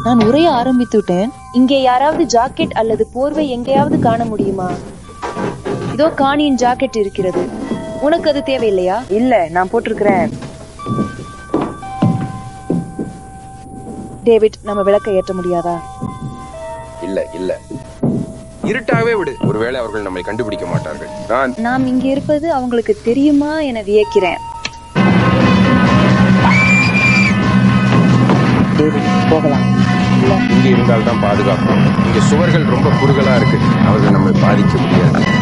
நான் உரைய ஆரம்பித்து விட்டேன் இங்கே யாராவது ஜாக்கெட் அல்லது போர்வை எங்கேயாவது காண முடியுமா இதோ காணியின் ஜாக்கெட் இருக்கிறது உனக்கு அது தேவையில்லையா இல்ல நான் போட்டிருக்கிறேன் டேவிட் நம்ம விளக்கை ஏற்ற முடியாதா இல்ல இல்ல இருட்டாகவே விடு ஒருவேளை அவர்கள் நம்மை கண்டுபிடிக்க மாட்டார்கள் நான் நாம் இங்க இருப்பது அவங்களுக்கு தெரியுமா என வியக்கிறேன் டேவிட் போகலாம் இங்க இருந்தால்தான் பாதுகாப்பு இங்க சுவர்கள் ரொம்ப குறுகலா இருக்கு அவர்கள் நம்மை பாதிக்க முடியாது